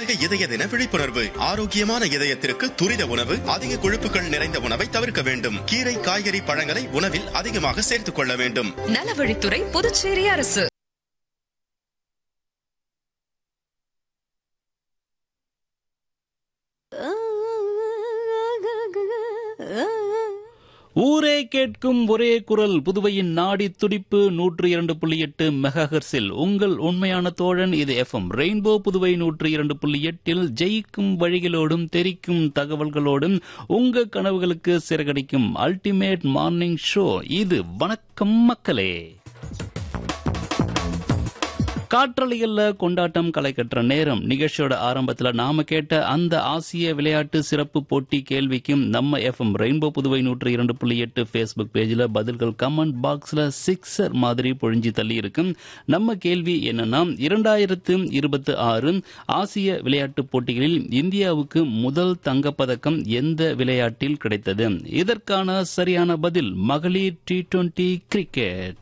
உலக இதய தின விழிப்புணர்வு ஆரோக்கியமான இதயத்திற்கு துரித உணவு அதிக கொழுப்புகள் நிறைந்த உணவை தவிர்க்க வேண்டும் கீரை காய்கறி பழங்களை உணவில் அதிகமாக சேர்த்துக் கொள்ள வேண்டும் நலவழித்துறை புதுச்சேரி அரசு ஊரே கேட்கும் ஒரே குரல் புதுவையின் நாடி துடிப்பு நூற்று இரண்டு புள்ளி எட்டு மெகாஹர்ஸில் உங்கள் உண்மையான தோழன் இது எஃப்எம் ரெயின்போ புதுவை நூற்று இரண்டு புள்ளி எட்டில் ஜெயிக்கும் வழிகளோடும் தெரிக்கும் தகவல்களோடும் உங்க கனவுகளுக்கு சிறகடிக்கும் அல்டிமேட் மார்னிங் ஷோ இது வணக்கம் மக்களே காற்றலைகள்ல கொண்டாட்டம் களை கட்டுற நேரம் நிகழ்ச்சியோட ஆரம்பத்துல நாம கேட்ட அந்த ஆசிய விளையாட்டு சிறப்பு போட்டி கேள்விக்கும் நம்ம எஃப்எம் ரெயின்போ புதுவை நூற்று இரண்டு புள்ளி எட்டு ஃபேஸ்புக் பேஜ்ல பதில்கள் கமெண்ட் பாக்ஸ்ல சிக்ஸர் மாதிரி பொழிஞ்சு தள்ளி இருக்கும் நம்ம கேள்வி என்னன்னா இரண்டாயிரத்து இருபத்தி ஆறு ஆசிய விளையாட்டு போட்டிகளில் இந்தியாவுக்கு முதல் தங்கப்பதக்கம் எந்த விளையாட்டில் கிடைத்தது இதற்கான சரியான பதில் மகளிர் டி டுவெண்டி கிரிக்கெட்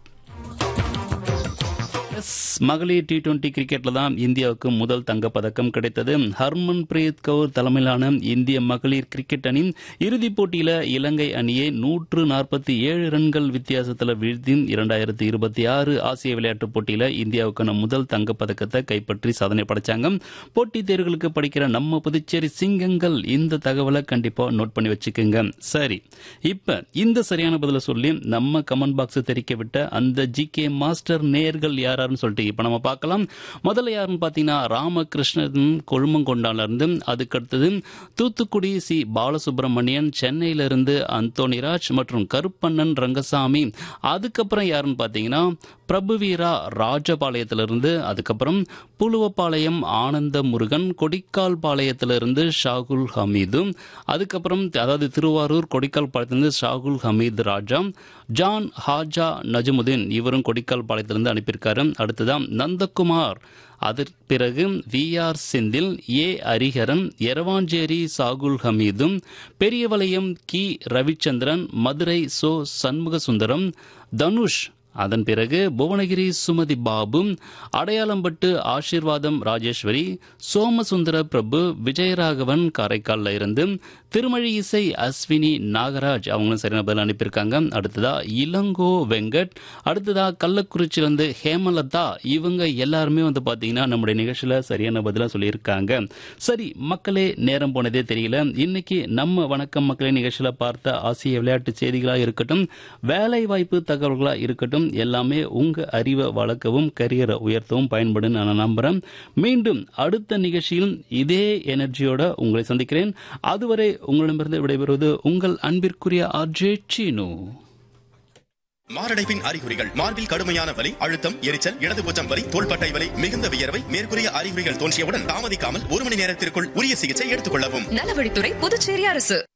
எஸ் மகளிர் டி டுவெண்டி கிரிக்கெட்ல தான் இந்தியாவுக்கு முதல் தங்கப்பதக்கம் கிடைத்தது ஹர்மன் பிரீத் கவுர் தலைமையிலான இந்திய மகளிர் கிரிக்கெட் அணி இறுதிப் போட்டியில இலங்கை அணியை நூற்று நாற்பத்தி ஏழு ரன்கள் வித்தியாசத்தில் வீழ்த்தி இரண்டாயிரத்தி இருபத்தி ஆறு ஆசிய விளையாட்டுப் போட்டியில இந்தியாவுக்கான முதல் தங்கப்பதக்கத்தை கைப்பற்றி சாதனை படைச்சாங்க போட்டித் தேர்வுகளுக்கு படிக்கிற நம்ம புதுச்சேரி சிங்கங்கள் இந்த தகவலை கண்டிப்பா நோட் பண்ணி வச்சுக்கோங்க சரி இப்ப இந்த சரியான பதில சொல்லி நம்ம கமெண்ட் பாக்ஸ் தெரிக்க விட்ட அந்த ஜி கே மாஸ்டர் நேர்கள் யாராருன்னு சொல்லிட்டு இப்ப நம்ம பார்க்கலாம் முதல்ல யாருன்னு பாத்தீங்கன்னா ராமகிருஷ்ணன் கொழுமங்கொண்டால இருந்து அதுக்கடுத்தது தூத்துக்குடி சி பாலசுப்ரமணியன் சென்னையில இருந்து அந்தோனிராஜ் மற்றும் கருப்பண்ணன் ரங்கசாமி அதுக்கப்புறம் யாருன்னு பாத்தீங்கன்னா பிரபுவீரா ராஜபாளையத்திலிருந்து அதுக்கப்புறம் புலுவப்பாளையம் ஆனந்த முருகன் கொடிக்கால் பாளையத்திலிருந்து ஷாகுல் ஹமீது அதுக்கப்புறம் அதாவது திருவாரூர் கொடிக்கால் பாளையத்திலிருந்து ஷாகுல் ஹமீது ராஜா ஜான் ஹாஜா நஜமுதீன் இவரும் கொடிக்கால் பாளையத்திலிருந்து அனுப்பியிருக்காரு அடுத்ததான் நந்தகுமார் அதற்கு பிறகு V R Senthil A Hariharan Eravancheri Sahul ஹமீதும் பெரியவளையம் கி ரவிச்சந்திரன் மதுரை சோ சண்முக சுந்தரம் தனுஷ் அதன் பிறகு புவனகிரி சுமதி பாபு அடையாளம்பட்டு ஆசீர்வாதம் ராஜேஸ்வரி சோமசுந்தர பிரபு விஜயராகவன் காரைக்கால்ல இருந்து திருமழி இசை அஸ்வினி நாகராஜ் அவங்களும் சரியான பதில் அனுப்பியிருக்காங்க அடுத்ததா இளங்கோ வெங்கட் அடுத்ததா கள்ளக்குறிச்சியிலிருந்து ஹேமலதா இவங்க எல்லாருமே வந்து பாத்தீங்கன்னா நம்முடைய நிகழ்ச்சியில சரியான பதிலா சொல்லியிருக்காங்க சரி மக்களே நேரம் போனதே தெரியல இன்னைக்கு நம்ம வணக்கம் மக்களே நிகழ்ச்சியில பார்த்த ஆசிய விளையாட்டு செய்திகளா இருக்கட்டும் வேலை வாய்ப்பு தகவல்களா இருக்கட்டும் எல்லாமே உங்க அறிவை வளர்க்கவும் கரியரை உயர்த்தவும் பயன்படும் நான் நம்புறேன் மீண்டும் அடுத்த நிகழ்ச்சியில் இதே எனர்ஜியோட உங்களை சந்திக்கிறேன் அதுவரை உங்களிடமிருந்து விடைபெறுவது உங்கள் அன்பிற்குரிய ஆர்ஜே சீனு மாரடைப்பின் அறிகுறிகள் மார்பில் கடுமையான வலி அழுத்தம் எரிச்சல் இடதுபூச்சம் வலி தோள்பட்டை வலி மிகுந்த வியர்வை மேற்கூறிய அறிகுறிகள் தோன்றியவுடன் தாமதிக்காமல் ஒரு மணி நேரத்திற்குள் உரிய சிகிச்சை எடுத்துக் கொள்ளவும் நலவழித்துறை புதுச்சேரி அரசு